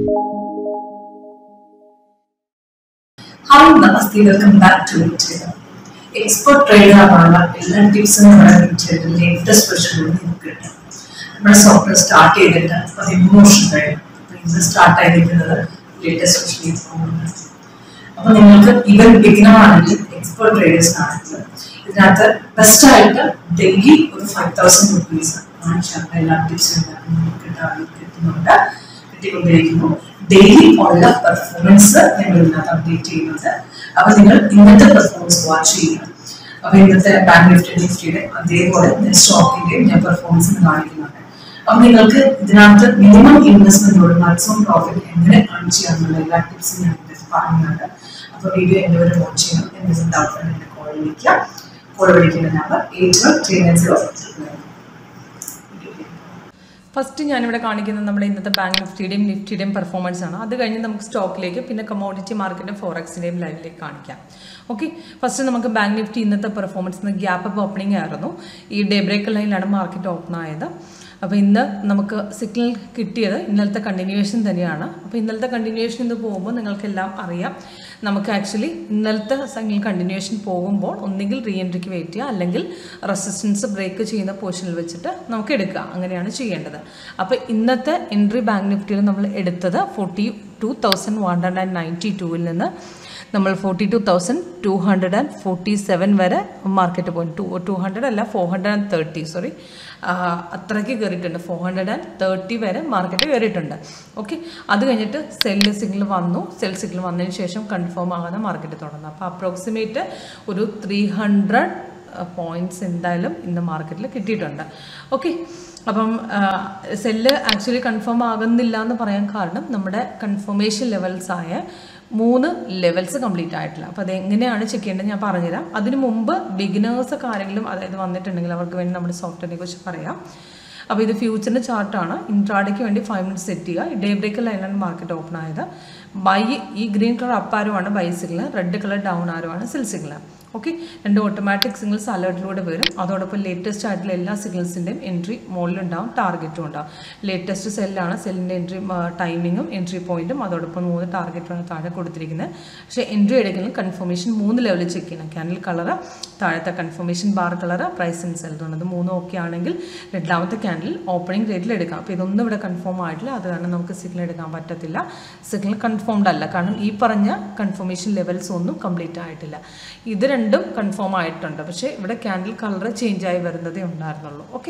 hi namaste welcome back to limited expert trader ആവാനുള്ള എല്ലാ ടിപ്സും നമ്മുടെ ലിമിറ്റഡ് ലേറ്റസ്റ്റ് വെർഷനിലൂടെ നിങ്ങൾക്ക് കിട്ടും നമ്മുടെ സോഫ്റ്റ്വെയർ സ്റ്റാർട്ട് ചെയ്തിട്ട് പതിമൂന്ന് വർഷം കഴിഞ്ഞു അപ്പോൾ ഇന്ന് സ്റ്റാർട്ട് ആയിരിക്കുന്നത് ലേറ്റസ്റ്റ് വെർഷൻ അപ്പോൾ നിങ്ങൾക്ക് ഇവൻ ബിഗിനർ ആണെങ്കിൽ എക്സ്പെർട്ട് ട്രേഡേഴ്സ് ആണെങ്കിൽ ഇതിനകത്ത് ബെസ്റ്റ് ആയിട്ട് ഡെയിലി ഒരു ഫൈവ് തൗസൻഡ് റുപ്പീസ് എല്ലാ ടിപ്സും കിട്ടുന്നുണ്ട് കിട്ടിക്കൊണ്ടിരിക്കുന്നു ഡെയിലി ഉള്ള പെർഫോമൻസ് ഞങ്ങൾ ഇതിനകത്ത് അപ്ഡേറ്റ് ചെയ്യുന്നുണ്ട് അപ്പൊ നിങ്ങൾ ഇന്നത്തെ പെർഫോമൻസ് വാച്ച് ചെയ്യുക അപ്പൊ ഇന്നത്തെ ബാങ്ക് നിഫ്റ്റി നിഫ്റ്റിയുടെ അതേപോലെ സ്റ്റോക്കിന്റെയും ഞാൻ പെർഫോമൻസ് കാണിക്കുന്നുണ്ട് അപ്പൊ നിങ്ങൾക്ക് ഇതിനകത്ത് മിനിമം ഇൻവെസ്റ്റ്മെന്റോട് മാക്സിമം പ്രോഫിറ്റ് എങ്ങനെ ഏൺ ചെയ്യാമെന്നുള്ള എല്ലാ ടിപ്സും ഞാൻ ഇതിനകത്ത് പറയുന്നുണ്ട് അപ്പൊ വീഡിയോ എന്റെ വരെ വാച്ച് ചെയ്യണം എന്തെങ്കിലും ഡൗട്ട് എന്നെ കോൾ വിളിക്കുക കോൾ വിളിക്കുന്ന number eight one three nine zero first ഞാനിവിടെ കാണിക്കുന്നത് നമ്മുടെ ഇന്നത്തെ ബാങ്ക് നിഫ്റ്റിയുടെയും നിഫ്റ്റിയുടെയും പെർഫോമൻസ് ആണ് അത് കഴിഞ്ഞ് നമുക്ക് സ്റ്റോക്കിലേക്ക് പിന്നെ കമ്മോഡിറ്റി മാർക്കറ്റും ഫോറക്സിൻ്റെയും ലൈവിലേക്ക് കാണിക്കാം ഓക്കെ ഫസ്റ്റ് നമുക്ക് ബാങ്ക് നിഫ്റ്റി ഇന്നത്തെ പെർഫോമൻസ് ഗ്യാപ്പ് അപ്പ് ഓപ്പണിംഗ് ആയിരുന്നു ഈ ഡേ ബ്രേക്ക് ലൈനിലാണ് മാർക്കറ്റ് ഓപ്പൺ ആയത് അപ്പോൾ ഇന്ന് നമുക്ക് സിഗ്നൽ കിട്ടിയത് ഇന്നലത്തെ കണ്ടിന്യൂവേഷൻ തന്നെയാണ് അപ്പോൾ ഇന്നലത്തെ കണ്ടിന്യൂവേഷൻ ഇത് പോകുമ്പോൾ നിങ്ങൾക്കെല്ലാം അറിയാം നമുക്ക് ആക്ച്വലി ഇന്നലത്തെ സിഗ്നൽ കണ്ടിന്യൂവേഷൻ പോകുമ്പോൾ ഒന്നുകിൽ റീ എൻട്രിക്ക് വെയിറ്റ് ചെയ്യുക അല്ലെങ്കിൽ റെസിസ്റ്റൻസ് ബ്രേക്ക് ചെയ്യുന്ന പൊസിഷനിൽ വെച്ചിട്ട് നമുക്ക് എടുക്കുക അങ്ങനെയാണ് ചെയ്യേണ്ടത് അപ്പോൾ ഇന്നത്തെ എൻട്രി ബാങ്ക് നിഫ്റ്റിയിൽ നമ്മൾ എടുത്തത് forty two thousand one hundred and ninety ടൂവിൽ നിന്ന് നമ്മൾ forty two thousand two hundred and forty seven വരെ മാർക്കറ്റ് പോയി ടു ടു ഹൺഡ്രഡ് അല്ല four hundred and thirty sorry അത്രയ്ക്ക് കയറിയിട്ടുണ്ട് ഫോർ ഹൺഡ്രഡ് ആൻഡ് തേർട്ടി വരെ മാർക്കറ്റ് കയറിയിട്ടുണ്ട് ഓക്കെ അത് കഴിഞ്ഞിട്ട് സെല്ല് സിഗ്നൽ വന്നു സെൽ സിഗ്നൽ വന്നതിന് ശേഷം കൺഫേം ആകാതെ മാർക്കറ്റ് തുടർന്നു അപ്പോൾ അപ്രോക്സിമേറ്റ് ഒരു ത്രീ ഹൺഡ്രഡ് പോയിന്റ്സ് എന്തായാലും ഇന്ന് മാർക്കറ്റിൽ കിട്ടിയിട്ടുണ്ട് ഓക്കെ അപ്പം സെല്ല് ആക്ച്വലി കൺഫേം ആകുന്നില്ല എന്ന് പറയാൻ കാരണം നമ്മുടെ കൺഫർമേഷൻ ലെവൽസ് ആയ മൂന്ന് ലെവൽസ് കംപ്ലീറ്റ് ആയിട്ടില്ല അപ്പോൾ അത് എങ്ങനെയാണ് ചെക്ക് ചെയ്യേണ്ടത് ഞാൻ പറഞ്ഞുതരാം അതിന് മുമ്പ് ബിഗിനേഴ്സ് ഒക്കെ ആരെങ്കിലും അതായത് വന്നിട്ടുണ്ടെങ്കിൽ അവർക്ക് വേണ്ടി നമ്മുടെ സോഫ്റ്റ്വെയറിനെ കുറിച്ച് പറയാം അപ്പോൾ ഇത് ഫ്യൂച്ചറിൻ്റെ ചാർട്ടാണ് ഇൻട്രാഡയ്ക്ക് വേണ്ടി ഫൈവ് മിനിറ്റ്സ് സെറ്റ് ചെയ്യുക ഡേ ബ്രേക്ക് ലൈനാണ് മാർക്കറ്റ് ഓപ്പൺ ആയത് ബൈ ഈ ഗ്രീൻ കളർ അപ്പ് ആരുമാണ് buy signal red colour down ആരുമാണ് സെൽ സിഗ്നൽ ഓക്കെ രണ്ട് ഓട്ടോമാറ്റിക് സിഗ്നൽസ് അലേർട്ടിലൂടെ വരും അതോടൊപ്പം ലേറ്റസ്റ്റ് ആയിട്ടുള്ള എല്ലാ സിഗ്നൽസിൻ്റെയും എൻട്രി മുകളിലുണ്ടാവും ടാർഗറ്റും ഉണ്ടാവും ലേറ്റസ്റ്റ് സെല്ലാണ് സെല്ലിൻ്റെ എൻട്രി ടൈമിങ്ങും എൻട്രി പോയിന്റും അതോടൊപ്പം മൂന്ന് ടാർഗറ്റാണ് താഴെ കൊടുത്തിരിക്കുന്നത് പക്ഷേ എൻട്രി എടുക്കുന്നത് കൺഫർമേഷൻ മൂന്ന് ലെവലിൽ ചെക്ക് ചെയ്യണം ക്യാൻഡിൽ കളർ താഴത്തെ confirmation bar colour price in sell ഇത് മൂന്നും ഓക്കെ ആണെങ്കിൽ രണ്ടാമത്തെ ക്യാൻഡിൽ ഓപ്പണിംഗ് റേറ്റിൽ എടുക്കാം അപ്പോൾ ഇതൊന്നും ഇവിടെ കൺഫേം ആയിട്ടില്ല അത് കാരണം നമുക്ക് സിഗ്നൽ എടുക്കാൻ പറ്റത്തില്ല സിഗ്നൽ കൺഫേംഡ് അല്ല കാരണം ഈ പറഞ്ഞ കൺഫർമേഷൻ ലെവൽസ് ഒന്നും കംപ്ലീറ്റ് ആയിട്ടില്ല ഇത് രണ്ടും കൺഫേം ആയിട്ടുണ്ട് പക്ഷേ ഇവിടെ ക്യാൻഡിൽ കളർ ചേഞ്ച് ആയി വരുന്നതേ ഉണ്ടായിരുന്നുള്ളൂ ഓക്കെ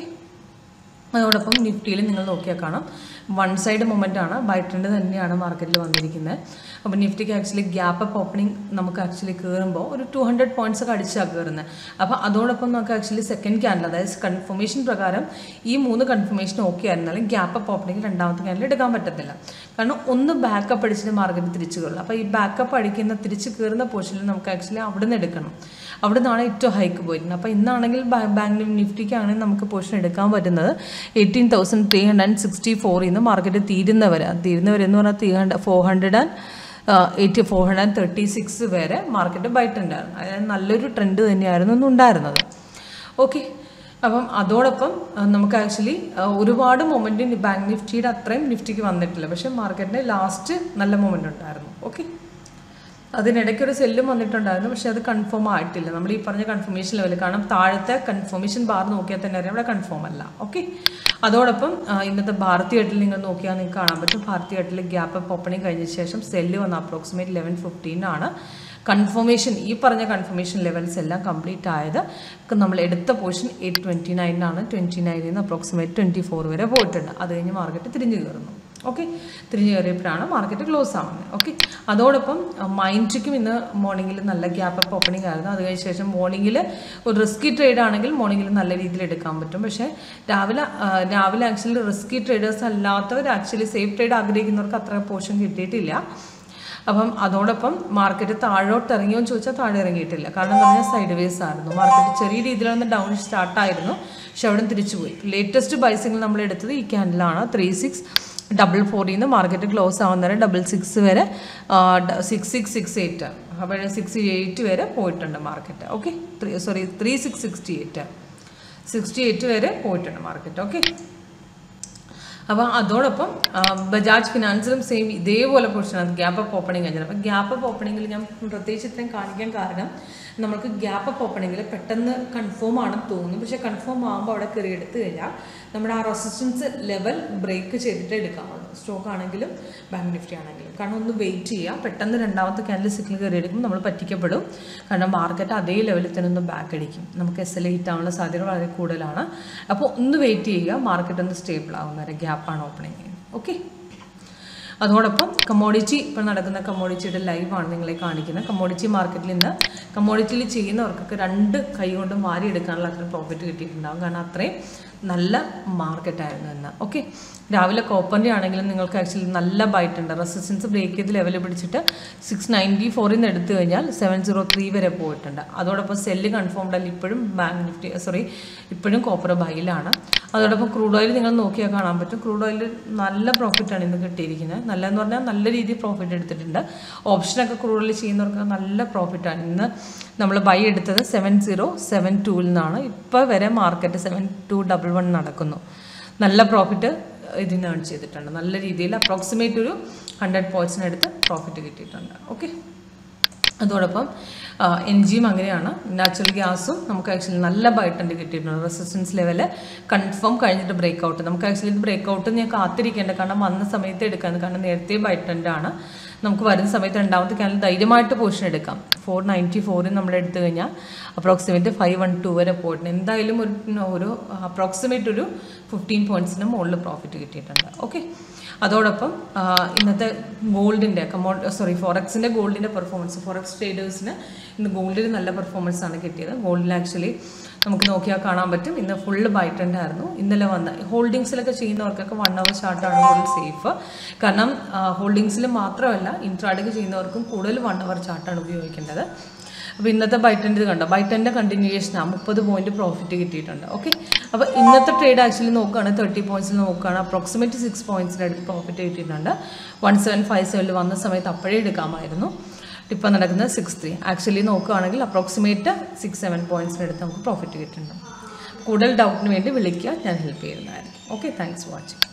അതോടൊപ്പം നിഫ്റ്റിയിൽ നിങ്ങൾ നോക്കിയാൽ കാണാം വൺ സൈഡ് മൊമെൻ്റ് ആണ് ബൈ ട്രെൻഡ് തന്നെയാണ് മാർക്കറ്റിൽ വന്നിരിക്കുന്നത് അപ്പോൾ നിഫ്റ്റിക്ക് ആക്ച്വലി ഗ്യാപ്പ് അപ്പ് ഓപ്പണിംഗ് നമുക്ക് ആക്ച്വലി കയറുമ്പോൾ ഒരു ടു ഹൺഡ്രഡ് പോയിന്റ്സ് ഒക്കെ അടിച്ചാണ് കയറുന്നത് അപ്പോൾ അതോടൊപ്പം നമുക്ക് ആക്ച്വലി സെക്കൻഡ് ക്യാൻഡിൽ അതായത് കൺഫർമേഷൻ പ്രകാരം ഈ മൂന്ന് കൺഫർമേഷൻ ഓക്കെ ആയിരുന്നാലും ഗ്യാപ്പ് അപ്പ് ഓപ്പണിംഗ് രണ്ടാമത്തെ ക്യാൻഡിൽ എടുക്കാൻ പറ്റത്തില്ല കാരണം ഒന്ന് ബാക്കപ്പ് അടിച്ചിട്ട് മാർക്കറ്റ് തിരിച്ചു കയറുള്ളൂ അപ്പോൾ ഈ ബാക്കപ്പ് അടിക്കുന്ന തിരിച്ച് കയറുന്ന പൊസിഷനിൽ നമുക്ക് ആക്ച്വലി അവിടെ നിന്ന് എടുക്കണം അവിടെ നിന്നാണ് ഏറ്റവും ഹൈക്ക് പോയിരുന്നത് അപ്പോൾ ഇന്നാണെങ്കിൽ ബാങ്ക് നിഫ്റ്റിക്കാണെങ്കിൽ നമുക്ക് പൊസിഷൻ എടുക്കാൻ പറ്റുന്നത് eighteen thousand three hundred and sixty ഫോറിൽ നിന്ന് മാർക്കറ്റ് തീരുന്നവരെ തീരുന്നവരെ എന്ന് പറഞ്ഞാൽ three hundred four hundred and eighty four hundred and thirty six വരെ മാർക്കറ്റ് ബൈ ട്രെൻഡായിരുന്നു അതായത് നല്ലൊരു ട്രെൻഡ് തന്നെയായിരുന്നു ഇന്നുണ്ടായിരുന്നത് ഓക്കെ അപ്പം അതോടൊപ്പം നമുക്ക് ആക്ച്വലി ഒരുപാട് മൊമെൻറ്റ് ബാങ്ക് നിഫ്റ്റിയുടെ അത്രയും നിഫ്റ്റിക്ക് വന്നിട്ടില്ല പക്ഷേ മാർക്കറ്റിൻ്റെ ലാസ്റ്റ് നല്ല മൊമെൻ്റ് ഉണ്ടായിരുന്നു ഓക്കെ അതിനിടയ്ക്ക് ഒരു സെല്ലും വന്നിട്ടുണ്ടായിരുന്നു പക്ഷേ അത് കൺഫേം ആയിട്ടില്ല നമ്മൾ ഈ പറഞ്ഞ കൺഫർമേഷൻ ലെവൽ കാരണം താഴത്തെ കൺഫർമേഷൻ ബാർ നോക്കിയാൽ തന്നെ അറിയാം ഇവിടെ കൺഫേം അല്ല ഓക്കെ അതോടൊപ്പം ഇന്നത്തെ ഭാരതി എട്ടിൽ നിങ്ങൾ നോക്കിയാൽ നിങ്ങൾക്ക് കാണാൻ പറ്റും ഭാരതി എട്ടിൽ ഗ്യാപ്പ് അപ്പ് ഓപ്പണിംഗ് കഴിഞ്ഞ ശേഷം സെല്ല് വന്ന അപ്രോക്സിമേറ്റ് ലെവൻ ഫിഫ്റ്റീൻ ആണ് കൺഫർമേഷൻ ഈ പറഞ്ഞ കൺഫർമേഷൻ ലെവൽസ് എല്ലാം കംപ്ലീറ്റ് ആയത് നമ്മൾ എടുത്ത പോർഷൻ എയ്റ്റ് ട്വൻറ്റി നയനാണ് ട്വൻറ്റി നയനിൽ നിന്ന് അപ്രോക്സിമേറ്റ് ട്വൻറ്റി ഫോർ വരെ പോയിട്ടുണ്ട് അത് കഴിഞ്ഞ് മാർക്കറ്റ് തിരിഞ്ഞു കയറുന്നു ഓക്കെ തിരിഞ്ഞു കയറിയപ്പോഴാണ് മാർക്കറ്റ് ക്ലോസ് ആവുന്നത് ഓക്കെ അതോടൊപ്പം മൈൻഡ്രിക്കും ഇന്ന് മോർണിംഗിൽ നല്ല ഗ്യാപ്പ് അപ്പ് ഓപ്പണിംഗ് ആയിരുന്നു അത് കഴിഞ്ഞ ശേഷം മോർണിംഗിൽ ഒരു റിസ്കി ട്രേഡ് ആണെങ്കിൽ മോർണിംഗിൽ നല്ല രീതിയിൽ എടുക്കാൻ പറ്റും പക്ഷേ രാവിലെ രാവിലെ ആക്ച്വലി റിസ്കി ട്രേഡേഴ്സ് അല്ലാത്തവർ ആക്ച്വലി സേഫ് ട്രേഡ് ആഗ്രഹിക്കുന്നവർക്ക് അത്ര പോർഷൻ കിട്ടിയിട്ടില്ല അപ്പം അതോടൊപ്പം മാർക്കറ്റ് താഴോട്ട് ഇറങ്ങിയോ എന്ന് ചോദിച്ചാൽ താഴെ ഇറങ്ങിയിട്ടില്ല കാരണം എന്ന് പറഞ്ഞാൽ സൈഡ് വേസ് ആയിരുന്നു മാർക്കറ്റ് ചെറിയ രീതിയിലൊന്ന് ഡൗൺ സ്റ്റാർട്ടായിരുന്നു പക്ഷെ അവിടെ തിരിച്ചു പോയി ലേറ്റസ്റ്റ് ബൈസിംഗിൽ നമ്മൾ എടുത്തത് ഈ ക്യാൻഡിലാണ് ത്രീ സിക്സ് ഡബിൾ ഫോറിൽ നിന്ന് മാർക്കറ്റ് ക്ലോസ് ആവുന്നവരെ ഡബിൾ സിക്സ് വരെ സിക്സ് സിക്സ് സിക്സ് എയ്റ്റ് അപ്പോൾ സിക്സ് എയ്റ്റ് വരെ പോയിട്ടുണ്ട് market okay three sorry three six sixty eight sixty eight വരെ പോയിട്ടുണ്ട് മാർക്കറ്റ് ഓക്കെ അപ്പോൾ അതോടൊപ്പം ആ, ബജാജ് ഫിനാൻസിലും സെയിം ഇതേപോലെ പൊസിഷനാണ് ഗ്യാപ്പ് അപ്പ് ഓപ്പണിംഗ് കഴിഞ്ഞത് അപ്പോൾ ഗ്യാപ്പ് അപ്പ് ഓപ്പണിംഗിൽ ഞാൻ പ്രത്യേകിച്ച് ഇത്രയും കാണിക്കാൻ കാരണം നമുക്ക് ഗ്യാപ്പ് അപ്പ് ഓപ്പണിംഗിൽ പെട്ടെന്ന് കൺഫേം ആണെന്ന് തോന്നുന്നു പക്ഷേ കൺഫേം ആകുമ്പോൾ അവിടെ കയറി എടുത്തു കഴിഞ്ഞാൽ നമ്മുടെ ആ റെസിസ്റ്റൻസ് ലെവൽ ബ്രേക്ക് ചെയ്തിട്ട് എടുക്കാവുള്ളൂ സ്റ്റോക്ക് ആണെങ്കിലും ബാങ്ക് നിഫ്റ്റി ആണെങ്കിലും കാരണം ഒന്ന് വെയിറ്റ് ചെയ്യുക പെട്ടെന്ന് രണ്ടാമത്തെ ക്യാൻഡിൽ സിക്കിൾ കയറി എടുക്കുമ്പോൾ നമ്മൾ പറ്റിക്കപ്പെടും കാരണം മാർക്കറ്റ് അതേ ലെവലിൽ തന്നെ ഒന്ന് ബാക്ക് അടിക്കും നമുക്ക് എസ് എൽ ഹിറ്റ് ആവാനുള്ള സാധ്യത വളരെ കൂടുതലാണ് അപ്പോൾ ഒന്ന് വെയിറ്റ് ചെയ്യുക മാർക്കറ്റ് ഒന്ന് സ്റ്റേബിൾ ആവുന്നവരെ ഗ്യാപ്പാണ് ഓപ്പണിങ് ഓക്കെ അതോടൊപ്പം കമ്മോഡിറ്റി ഇപ്പോൾ നടക്കുന്ന കമ്മോഡിറ്റിയുടെ ലൈവാണ് നിങ്ങളെ കാണിക്കുന്നത് കമ്മോഡിറ്റി മാർക്കറ്റിൽ നിന്ന് കമ്മോഡിറ്റിയിൽ ചെയ്യുന്നവർക്കൊക്കെ രണ്ട് കൈ കൊണ്ടും വാരി എടുക്കാനുള്ള അത്ര പ്രോഫിറ്റ് കിട്ടിയിട്ടുണ്ടാകും കാരണം അത്രയും നല്ല മാർക്കറ്റായിരുന്നു എന്ന് ഓക്കെ രാവിലെ കോപ്പറിൻ്റെ ആണെങ്കിലും നിങ്ങൾക്ക് ആക്ച്വലി നല്ല ബൈറ്റ് ഉണ്ട് റെസിസ്റ്റൻസ് ബ്രേക്ക് ചെയ്ത് ലെവൽ പിടിച്ചിട്ട് സിക്സ് നയൻറ്റി ഫോറിൽ നിന്ന് എടുത്തു കഴിഞ്ഞാൽ സെവൻ സീറോ ത്രീ വരെ പോയിട്ടുണ്ട് അതോടൊപ്പം സെല്ല് കൺഫേംഡ് അല്ല ഇപ്പോഴും ബാങ്ക് നിഫ്റ്റി സോറി ഇപ്പോഴും കോപ്പർ ബൈയിലാണ് അതോടൊപ്പം ക്രൂഡ് ഓയിൽ നിങ്ങൾ നോക്കിയാൽ കാണാൻ പറ്റും ക്രൂഡ് ഓയിൽ നല്ല പ്രോഫിറ്റാണ് ഇന്ന് കിട്ടിയിരിക്കുന്നത് നല്ലതെന്ന് പറഞ്ഞാൽ നല്ല രീതിയിൽ പ്രോഫിറ്റ് എടുത്തിട്ടുണ്ട് ഓപ്ഷനൊക്കെ ക്രൂഡ് ഓയിൽ ചെയ്യുന്നവർക്ക് നല്ല പ്രോഫിറ്റാണ് ഇന്ന് നമ്മൾ ബൈ എടുത്തത് സെവൻ സീറോ സെവൻ ടൂവിൽ നിന്നാണ് ഇപ്പോൾ വരെ market seven two double one നടക്കുന്നു നല്ല പ്രോഫിറ്റ് ഇതിന് ഏൺ ചെയ്തിട്ടുണ്ട് നല്ല രീതിയിൽ അപ്രോക്സിമേറ്റ് ഒരു ഹൺഡ്രഡ് പോയിൻറ്റ്സിനടുത്ത് പ്രോഫിറ്റ് കിട്ടിയിട്ടുണ്ട് ഓക്കെ അതോടൊപ്പം എൻ ജിയും അങ്ങനെയാണ് നാച്ചുറൽ ഗ്യാസും നമുക്ക് ആക്ച്വലി നല്ല ബൈട്ടുണ്ട് കിട്ടിയിട്ടുണ്ട് റെസിസ്റ്റൻസ് ലെവല് കൺഫേം കഴിഞ്ഞിട്ട് ബ്രേക്ക് ഔട്ട് നമുക്ക് ആക്ച്വലി ഇത് ബ്രേക്ക് ഔട്ട് ഞാൻ കാത്തിരിക്കേണ്ട കാരണം വന്ന സമയത്ത് എടുക്കാൻ കാരണം നേരത്തെ ബൈറ്റൻ്റാണ് നമുക്ക് വരുന്ന സമയത്ത് രണ്ടാമത്തെ ക്യാനിൽ ധൈര്യമായിട്ട് പൊസിഷൻ എടുക്കാം ഫോർ നയൻറ്റി ഫോറിൽ നമ്മൾ എടുത്തു കഴിഞ്ഞാൽ അപ്രോക്സിമേറ്റ് ഫൈവ് വൺ ടു വരെ പോയിട്ടുണ്ട് എന്തായാലും ഒരു ഒരു അപ്രോക്സിമേറ്റ് ഒരു ഫിഫ്റ്റീൻ പോയിൻറ്റ്സിന് മുകളിൽ പ്രോഫിറ്റ് കിട്ടിയിട്ടുണ്ട് ഓക്കെ അതോടൊപ്പം ആ, ഇന്നത്തെ ഗോൾഡിൻ്റെ കമോ സോറി ഫോറക്സിൻ്റെ ഗോൾഡിൻ്റെ പെർഫോമൻസ് ഫോറക്സ് ട്രേഡേഴ്സിന് ഇന്ന് ഗോൾഡിന് നല്ല പെർഫോമൻസ് ആണ് കിട്ടിയത് ഗോൾഡിൽ ആക്ച്വലി നമുക്ക് നോക്കിയാൽ കാണാൻ പറ്റും ഇന്ന് ഫുള്ള് ബൈറ്റൻ്റ് ആയിരുന്നു ഇന്നലെ വന്ന ഹോൾഡിങ്സിലൊക്കെ ചെയ്യുന്നവർക്കൊക്കെ വൺ അവർ ചാർട്ടാണ് കൂടുതൽ സേഫ് കാരണം ഹോൾഡിങ്സിൽ മാത്രമല്ല ഇൻട്രാഡൊക്കെ ചെയ്യുന്നവർക്കും കൂടുതൽ വൺ അവർ ചാർട്ടാണ് ഉപയോഗിക്കേണ്ടത് അപ്പോൾ ഇന്നത്തെ ബൈറ്റൻ്റെ ഇത് കണ്ടോ ബൈറ്റൻ്റെ കണ്ടിന്യൂവേഷനാണ് മുപ്പത് പോയിന്റ് പ്രോഫിറ്റ് കിട്ടിയിട്ടുണ്ട് ഓക്കെ അപ്പോൾ ഇന്നത്തെ ട്രേഡ് ആക്ച്വലി നോക്കുകയാണെങ്കിൽ തേർട്ടി പോയിന്റ്സിൽ നോക്കുകയാണ് അപ്രോക്സിമേറ്റ് സിക്സ് പോയിന്റ്സിൻ്റെ അടുത്ത് പ്രോഫിറ്റ് കിട്ടിയിട്ടുണ്ട് വൺ സെവൻ ഫൈവ് സെവനിൽ വന്ന സമയത്ത് അപ്പോഴേ എടുക്കാമായിരുന്നു ഇപ്പം നടക്കുന്നത് സിക്സ് ത്രീ ആക്ച്വലി നോക്കുകയാണെങ്കിൽ അപ്രോക്സിമേറ്റ് സിക്സ് സെവൻ പോയിന്റ്സിൻ്റെ അടുത്ത് നമുക്ക് പ്രോഫിറ്റ് കിട്ടുന്നുണ്ട് കൂടുതൽ ഡൗട്ടിന് വേണ്ടി വിളിക്കുക ഞാൻ ഹെൽപ്പ് ചെയ്യുന്നതായിരിക്കും ഓക്കെ താങ്ക്സ് ഫോർ വാച്ചിങ്